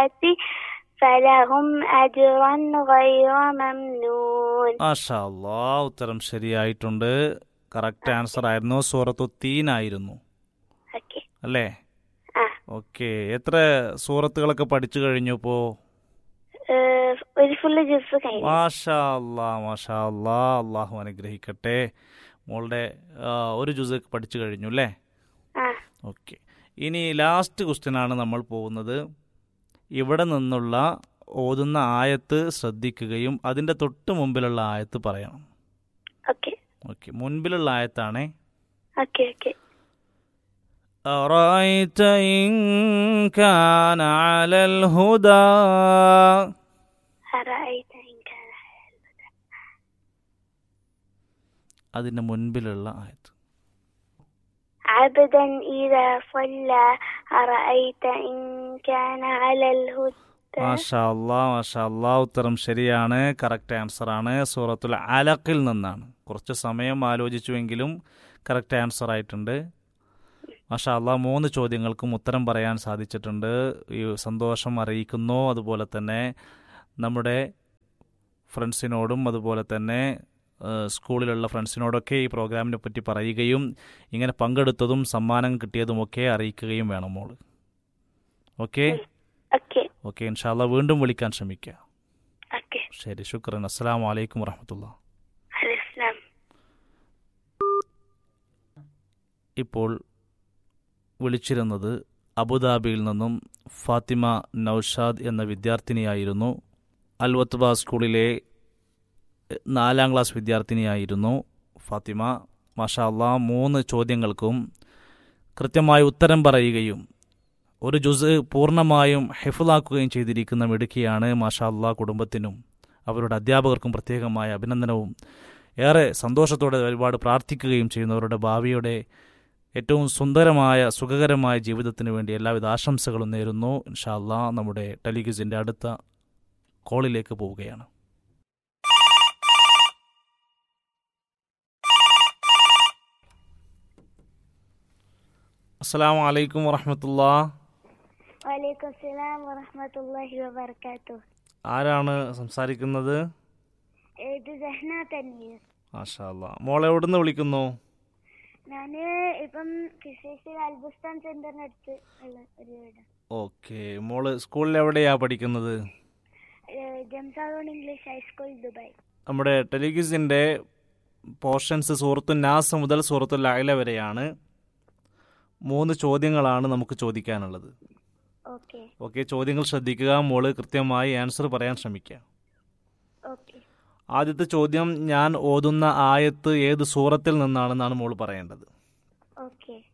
الصالحات فلهم أجر غير ممنون മാഷാ അല്ലാ ഉത്തരം ശരിയായിട്ടുണ്ട് correct answer ആയിരുന്നു സൂറത്തു തീൻ ആയിരുന്നു ഓക്കെ അല്ലേ ആ ഓക്കെ എത്ര സൂറത്തുകളൊക്കെ പഠിച്ചു കഴിഞ്ഞു ഇപ്പോ ഏഹ്, ഒരു ഫുള്ള് ജ്യൂസ് കഴിഞ്ഞു മാഷാ അല്ലാ മാഷാ അല്ലാ അള്ളാഹു അനുഗ്രഹിക്കട്ടെ മോളുടെ ആ, ഒരു ജുസ് പഠിച്ചു കഴിഞ്ഞു അല്ലേ ആ ഓക്കെ ഇനി ലാസ്റ്റ് ക്വസ്റ്റ്യൻ ആണ് നമ്മൾ പോകുന്നത് ഇവിടെ നിന്നുള്ള ഓതുന്ന ആയത്ത് ശ്രദ്ധിക്കുകയും അതിൻ്റെ തൊട്ട് മുമ്പിലുള്ള ആയത്ത് പറയണം ഓക്കെ ഓക്കെ മുൻപിലുള്ള ആയത്താണേ ഓക്കെ ഓക്കെ أرأيت إن كان على الهدى أرأيت إن كان അതിൻ്റെ മുൻപിലുള്ള ആയത്ത് عبدا إذا صلى أرأيت إن كان على الهدى മാഷാ അല്ലാ മാഷാ അല്ലാ ഉത്തരം ശരിയാണ് കറക്റ്റ് ആൻസർ ആണ് സൂറത്തുൽ അലക്കിൽ നിന്നാണ് കുറച്ച് സമയം ആലോചിച്ചുവെങ്കിലും കറക്റ്റ് ആൻസർ ആയിട്ടുണ്ട് മാഷാ അല്ലാ മൂന്ന് ചോദ്യങ്ങൾക്കും ഉത്തരം പറയാൻ സാധിച്ചിട്ടുണ്ട് ഈ സന്തോഷം അറിയിക്കുന്നു അതുപോലെ തന്നെ നമ്മുടെ ഫ്രണ്ട്സിനോടും അതുപോലെ തന്നെ ഏഹ്, സ്കൂളിലുള്ള ഫ്രണ്ട്സിനോടൊക്കെ ഈ പ്രോഗ്രാമിനെ പറ്റി പറയുകയും ഇങ്ങനെ പങ്കെടുത്തതും സമ്മാനം കിട്ടിയതുമൊക്കെ അറിയിക്കുകയും വേണം മോള് ഓക്കെ ഓക്കെ ഓക്കെ ഇൻഷാല്ല വീണ്ടും വിളിക്കാൻ ശ്രമിക്കുക ഓക്കെ ശരി ശുക്രൻ അസ്സാം വലൈക്കും വറഹമത്തുള്ള അലസ്ലാം ഇപ്പോൾ വിളിച്ചിരുന്നത് അബുദാബിയിൽ നിന്നും ഫാത്തിമ നൌഷാദ് എന്ന വിദ്യാർത്ഥിനിയായിരുന്നു അൽവത്ബ സ്കൂളിലെ എ, നാലാം ക്ലാസ് വിദ്യാർത്ഥിനിയായിരുന്നു ഫാത്തിമ മാഷാ അല്ലാ മൂന്ന് ചോദ്യങ്ങൾക്കും കൃത്യമായി ഉത്തരം പറയുകയും ഒരു ജുസ് പൂർണ്ണമായും ഹെഫുലാക്കുകയും ചെയ്തിരിക്കുന്ന മിടുക്കിയാണ് മാഷാ അല്ലാ കുടുംബത്തിനും അവരുടെ അധ്യാപകർക്കും പ്രത്യേകമായ അഭിനന്ദനവും ഏറെ സന്തോഷത്തോടെ ഒരുപാട് പ്രാർത്ഥിക്കുകയും ചെയ്യുന്നവരുടെ ഭാവിയുടെ ഏറ്റവും സുന്ദരമായ സുഖകരമായ ജീവിതത്തിന് വേണ്ടി എല്ലാവിധ ആശംസകളും നേരുന്നു ഇൻഷാ അല്ലാ നമ്മുടെ ടെലിഗിസിൻ്റെ അടുത്ത കോളിലേക്ക് പോവുകയാണ് അസ്സലാമു അലൈക്കും വറഹമത്തുള്ള വലൈക്കും അസ്സലാം വറഹ്മത്തുള്ളാഹി വബറകാതുഹു ആരാണ് സംസാരിക്കുന്നത് ഇത് ജഹ്ന തന്നീർ മാഷാ അല്ലാ മോളെ എവിടുന്ന് വിളിക്കുന്നു ഞാന് ഇപ്പം ഫിസിക്സ് അൽബുസ്ഥാൻ സെന്ററിനടുത്ത് ഉള്ള ഒരു വീട് ഓക്കെ മോള് സ്കൂളിൽ എവിടെയാ പഠിക്കുന്നത് ജംസാറോൺ ഇംഗ്ലീഷ് ഹൈസ്കൂൾ ദുബായ് നമ്മുടെ ടെലിഗിസിൻ്റെ പോർഷൻസ് സൂറത്തു നാസ് മുതൽ സൂറത്തു ലൈല വരെയാണ് മൂന്ന് ചോദ്യങ്ങളാണ് നമുക്ക് ചോദിക്കാനുള്ളത് ഓക്കെ ഓക്കെ ചോദ്യങ്ങൾ ശ്രദ്ധിക്കുക മോള് കൃത്യമായി ആൻസർ പറയാൻ ശ്രമിക്കുക ഓക്കെ ആദ്യത്തെ ചോദ്യം ഞാൻ ഓതുന്ന ആയത്ത് ഏത് സൂറത്തിൽ നിന്നാണെന്നാണ് മോള് പറയേണ്ടത് ഓക്കെ